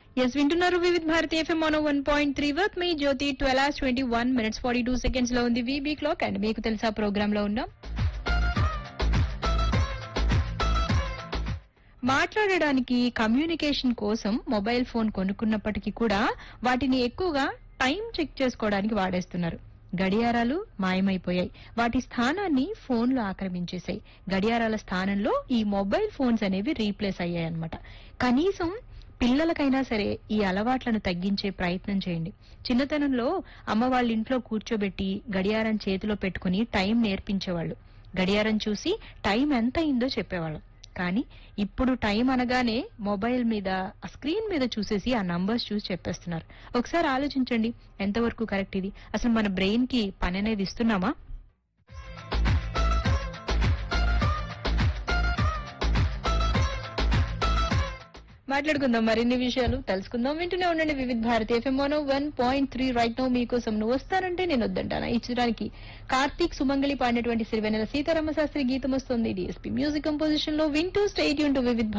yes వింటున్నారు Vividh Bharati FM మోనో one point three worth me Jyothi twelve hours twenty one minutes forty two seconds లో ఉంది VB clock and మీకు తెలుసా ప్రోగ్రామ్ లో ఉన్నాం మాట్లాడడానికి కమ్యూనికేషన్ కోసం మొబైల్ ఫోన్ కొనుక్కున్నప్పటికీ కూడా వాటిని ఎక్కువగా టైం చెక్ చేసుకోవడానికి వాడేస్తున్నారు గడియారాలు మాయమైపోయాయి వాటి స్థానాన్ని ఫోన్లు ఆక్రమించేశాయి గడియారాల స్థానంలో ఈ మొబైల్ ఫోన్స్ అనేవి రీప్లేస్ అయ్యాయి అన్నమాట కనీసం పిల్లలకైనా సరే ఈ అలవాట్లను తగ్గించే ప్రయత్నం చేయండి చిన్నతనంలో అమ్మ వాళ్ళ ఇంట్లో కూర్చోబెట్టి గడియారం చేతిలో పెట్టుకుని టైం నేర్పించేవాళ్ళు గడియారం చూసి టైం ఎంత అయిందో చెప్పేవాళ్ళం కానీ ఇప్పుడు టైం అనగానే మొబైల్ మీద ఆ స్క్రీన్ మీద చూసేసి ఆ నంబర్స్ చూసి చెప్పేస్తున్నారు ఒకసారి ఆలోచించండి ఎంతవరకు కరెక్ట్ ఇది అసలు మన బ్రెయిన్ కి పని అనేది ఇస్తున్నామా మాట్లాడుకుందాం మరిన్ని విషయాలు తెలుసుకుందాం వింటూనే ఉండండి Vividh Bharati FM one point three right now మీకోసం నువ్వు వస్తానంటే నేను వద్దంటాను ఈ చిత్రానికి కార్తీక్ సుమంగళి పాడినటువంటి సిరివెన్నెల సీతారామ శాస్త్రి గీతం వస్తుంది డిఎస్పీ మ్యూజిక్ కంపోజిషన్ లో వింటూ స్టేట్ యూన్ టు వివిధ